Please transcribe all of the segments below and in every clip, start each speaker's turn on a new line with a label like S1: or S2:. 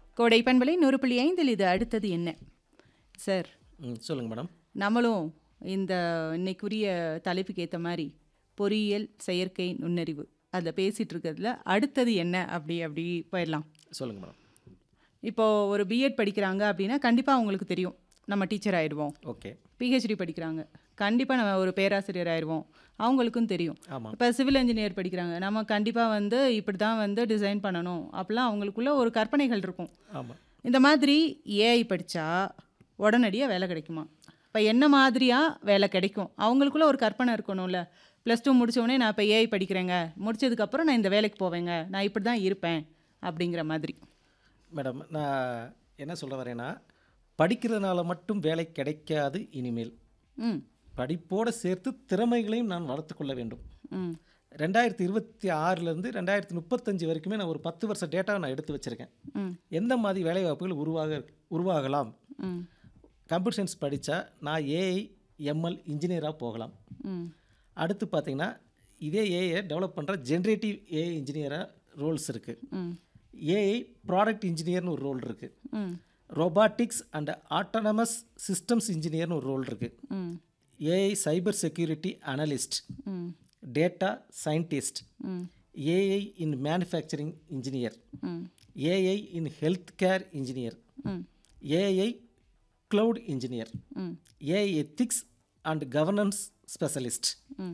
S1: கோடை பண்பலை நூறு புள்ளி ஐந்தில் இது அடுத்தது என்ன சார்
S2: ம் சொல்லுங்கள் மேடம்
S1: நம்மளும் இந்த இன்னைக்குரிய தலைப்புக்கு ஏற்ற மாதிரி பொறியியல் செயற்கை நுண்ணறிவு அதில் பேசிகிட்டு இருக்கிறதுல அடுத்தது என்ன அப்படி அப்படி போயிடலாம்
S2: சொல்லுங்கள் மேடம்
S1: இப்போது ஒரு பிஎட் படிக்கிறாங்க அப்படின்னா கண்டிப்பாக அவங்களுக்கு தெரியும் நம்ம டீச்சர் ஆயிடுவோம்
S2: ஓகே
S1: பிஹெச்டி படிக்கிறாங்க கண்டிப்பாக நம்ம ஒரு பேராசிரியர் ஆயிடுவோம் அவங்களுக்கும் தெரியும்
S2: ஆமாம்
S1: இப்போ சிவில் இன்ஜினியர் படிக்கிறாங்க நம்ம கண்டிப்பாக வந்து இப்படி தான் வந்து டிசைன் பண்ணணும் அப்படிலாம் அவங்களுக்குள்ள ஒரு கற்பனைகள் இருக்கும்
S2: ஆமாம்
S1: இந்த மாதிரி ஏஐ படித்தா உடனடியாக வேலை கிடைக்குமா இப்போ என்ன மாதிரியாக வேலை கிடைக்கும் அவங்களுக்குள்ள ஒரு கற்பனை இருக்கணும்ல ப்ளஸ் டூ உடனே நான் இப்போ ஏஐ படிக்கிறேங்க முடிச்சதுக்கப்புறம் நான் இந்த வேலைக்கு போவேங்க நான் இப்படி தான் இருப்பேன் அப்படிங்கிற மாதிரி
S2: மேடம் நான் என்ன சொல்ல வரேன்னா படிக்கிறதுனால மட்டும் வேலை கிடைக்காது இனிமேல்
S1: ம்
S2: படிப்போடு சேர்த்து திறமைகளையும் நான் வளர்த்துக்கொள்ள வேண்டும்
S1: ம்
S2: ரெண்டாயிரத்தி இருபத்தி ஆறுலேருந்து ரெண்டாயிரத்தி முப்பத்தஞ்சு வரைக்குமே நான் ஒரு பத்து வருஷ டேட்டாவை நான் எடுத்து வச்சுருக்கேன்
S1: ம்
S2: எந்த மாதிரி வேலைவாய்ப்புகள் உருவாக உருவாகலாம்
S1: ம்
S2: கம்ப்யூட்டர் சயின்ஸ் படித்தா நான் ஏஐ எம்எல் இன்ஜினியராக போகலாம்
S1: ம்
S2: அடுத்து பார்த்தீங்கன்னா இதே ஏஐ டெவலப் பண்ணுற ஜென்ரேட்டிவ் ஏஐ இன்ஜினியராக ரோல்ஸ் இருக்குது
S1: ம்
S2: ஏஐ ப்ராடக்ட் இன்ஜினியர்னு ஒரு ரோல் இருக்குது
S1: ம்
S2: ரோபாட்டிக்ஸ் அண்ட் ஆட்டோனமஸ் சிஸ்டம்ஸ் இன்ஜினியர்னு ஒரு ரோல் இருக்குது
S1: ம்
S2: ஏஐ சைபர் செக்யூரிட்டி அனலிஸ்ட்
S1: ம்
S2: டேட்டா சயின்டிஸ்ட்
S1: ம்
S2: ஏஐ இன் மேனுஃபேக்சரிங் இன்ஜினியர்
S1: ம்
S2: AI in health care engineer
S1: ம்
S2: ஏஐ க்ளவுட் இன்ஜினியர்
S1: ம்
S2: AI ethics and governance specialist
S1: ம்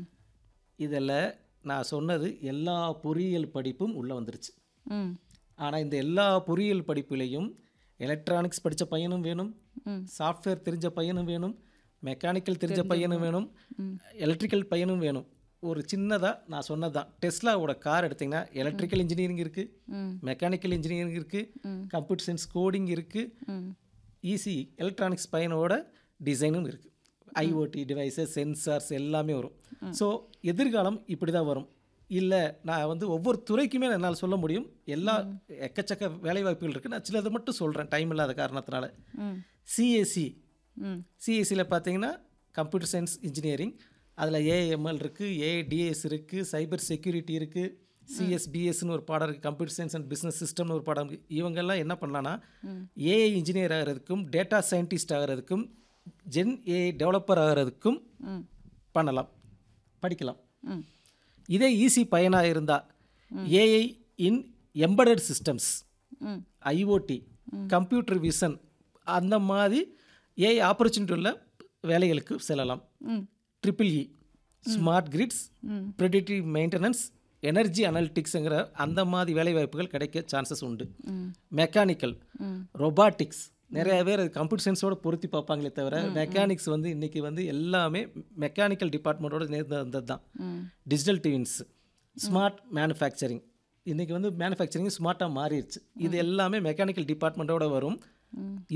S2: இதில் நான் சொன்னது எல்லா பொறியியல் படிப்பும் உள்ளே வந்துருச்சு
S1: ம்
S2: ஆனால் இந்த எல்லா பொறியியல் படிப்புலேயும் எலக்ட்ரானிக்ஸ் படித்த பையனும் வேணும்
S1: ம்.
S2: சாஃப்ட்வேர் தெரிஞ்ச பையனும் வேணும் மெக்கானிக்கல் தெரிஞ்ச பையனும் வேணும் எலக்ட்ரிக்கல் பையனும் வேணும் ஒரு சின்னதாக நான் சொன்னது தான் டெஸ்லாவோட கார் எடுத்திங்கன்னா எலக்ட்ரிக்கல் இன்ஜினியரிங் இருக்குது
S1: ம்.
S2: மெக்கானிக்கல் இன்ஜினியரிங் இருக்குது கம்ப்யூட்டர் சயின்ஸ் கோடிங் இருக்குது
S1: ம்
S2: ஈஸி எலக்ட்ரானிக்ஸ் பையனோட டிசைனும் இருக்குது ஐஓடி டிவைசஸ் சென்சார்ஸ் எல்லாமே வரும் ஸோ எதிர்காலம் இப்படி தான் வரும் இல்லை நான் வந்து ஒவ்வொரு துறைக்குமே என்னால் சொல்ல முடியும் எல்லா எக்கச்சக்க வேலைவாய்ப்புகள் இருக்குது நான் சிலதை மட்டும் சொல்கிறேன் டைம் இல்லாத காரணத்தினால
S1: ம்
S2: சிஎஸ்சி
S1: ம்
S2: சிஎஸ்சியில் பார்த்தீங்கன்னா கம்ப்யூட்டர் சயின்ஸ் இன்ஜினியரிங் அதில் ஏஎம்எல் இருக்குது ஏடிஎஸ் இருக்குது சைபர் செக்யூரிட்டி இருக்குது சிஎஸ்பிஎஸ்னு ஒரு பாடம் இருக்குது கம்ப்யூட்டர் சயின்ஸ் அண்ட் பிஸ்னஸ் சிஸ்டம்னு ஒரு பாடம் இருக்குது இவங்கெல்லாம் என்ன பண்ணலான்னா ஏஐ இன்ஜினியர் ஆகிறதுக்கும் டேட்டா சயின்டிஸ்ட் ஆகிறதுக்கும் ஜென் ஏஐ டெவலப்பர் ஆகிறதுக்கும்
S1: ம்
S2: பண்ணலாம் படிக்கலாம்
S1: ம்
S2: இதே ஈஸி பயனாக இருந்தால் ஏஐ இன் எம்படட் சிஸ்டம்ஸ்
S1: ம்
S2: ஐஓடி கம்ப்யூட்டர் விஷன் அந்த மாதிரி ஏஐ ஆப்பர்ச்சுனிட்டி உள்ள வேலைகளுக்கு செல்லலாம்
S1: ம்
S2: ட்ரிபிள் இ ஸ்மார்ட் கிரிட்ஸ்
S1: ம்.
S2: ப்ரெடிட்டிவ் மெயின்டெனன்ஸ் எனர்ஜி அனலிட்டிக்ஸுங்கிற அந்த மாதிரி வேலைவாய்ப்புகள் கிடைக்க சான்சஸ் உண்டு மெக்கானிக்கல்
S1: ம்.
S2: ரொபாட்டிக்ஸ் நிறைய பேர் கம்ப்யூட்டர் சயின்ஸோட பொருத்தி பார்ப்பாங்களே தவிர மெக்கானிக்ஸ் வந்து இன்றைக்கி வந்து எல்லாமே மெக்கானிக்கல் டிபார்ட்மெண்ட்டோட நேர்ந்து வந்தது தான்
S1: ம்
S2: டிஜிட்டல் ட்வின்ஸ் ஸ்மார்ட் மேனுஃபேக்சரிங் இன்றைக்கி வந்து மேனுஃபேக்சரிங் ஸ்மார்ட்டாக மாறிடுச்சு இது எல்லாமே மெக்கானிக்கல் டிபார்ட்மெண்ட்டோட வரும்